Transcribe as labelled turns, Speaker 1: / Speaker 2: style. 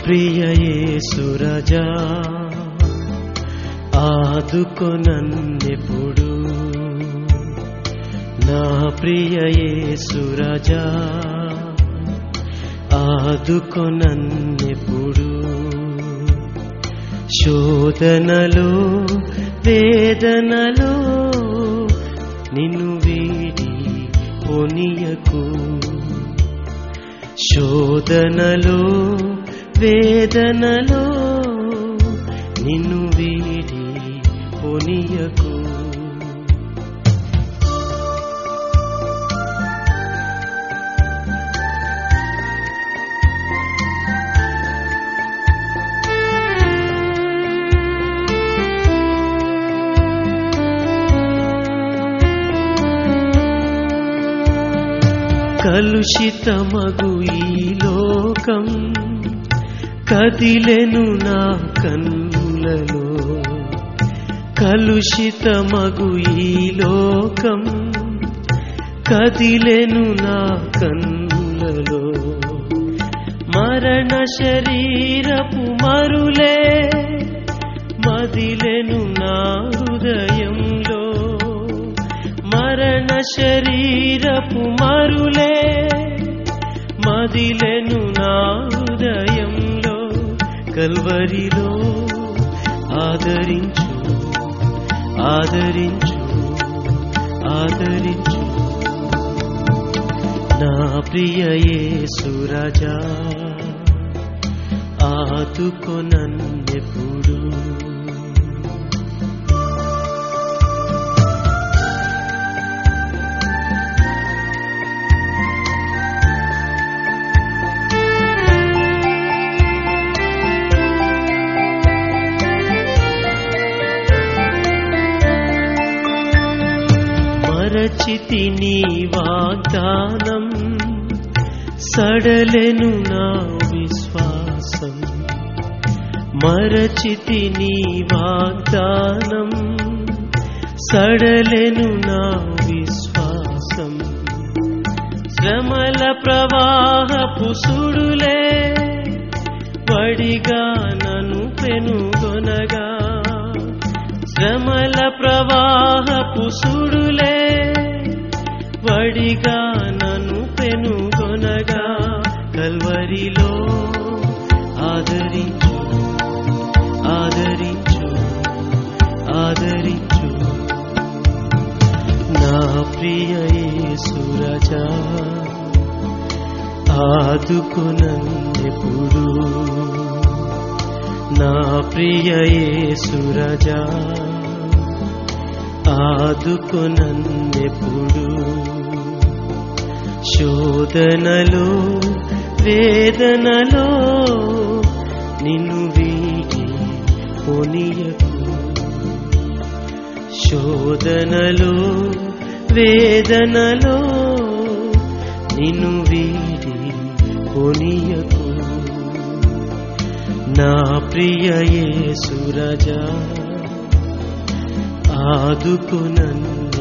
Speaker 1: ప్రియ యేసురజా ఆదుకొనన్నెప్పుడు నా ప్రియ యేసురజా ఆదుకొనన్నెప్పుడు శోధనలో వేదనలో నిన్ను వీడి పొనియకు శోధనలో వేదనలో నిన్ను వీడి పొనియకు కలుషితమగు ఈ లోకం కదిలెను నా కన్నులలో కలుషితమగు ఈ లోకం కదిలెను నా కన్నులలో మరణ శరీరపు మరులే మదిలెను నా హృదయంలో మరణ శరీరపు మరులే మదిలెను నా హృదయంలో కల్వరిలో ఆదరించు ఆదరించు ఆదరించు నా ప్రియ యేసురాజా ఆదుకొనన్నెప్పుడు మరచితి నీ వాగ్దానం సడలెను నా విశ్వాసం మరచితి నీ వాగ్దానం సడలెను నా విశ్వాసం శ్రమల ప్రవాహపు సుడులే వడిగా నన్ను పెనుగొనగా శ్రమల ప్రవాహపు సుడులే వడిగా నన్ను పెనుగొనగా కల్వరిలో ఆదరించు ఆదరించు ఆదరించు నా ప్రియ యేసురజా ఆదుకునన్నెప్పుడు నా ప్రియ యేసురజా ఆదుకునన్నెప్పుడు శోధనలో వేదనలో నిన్ను వీడి పొనియకు శోధనలో వేదనలో నిన్ను వీడి పొనియకు నా ప్రియ యేసురజా ఆదుకునన్ను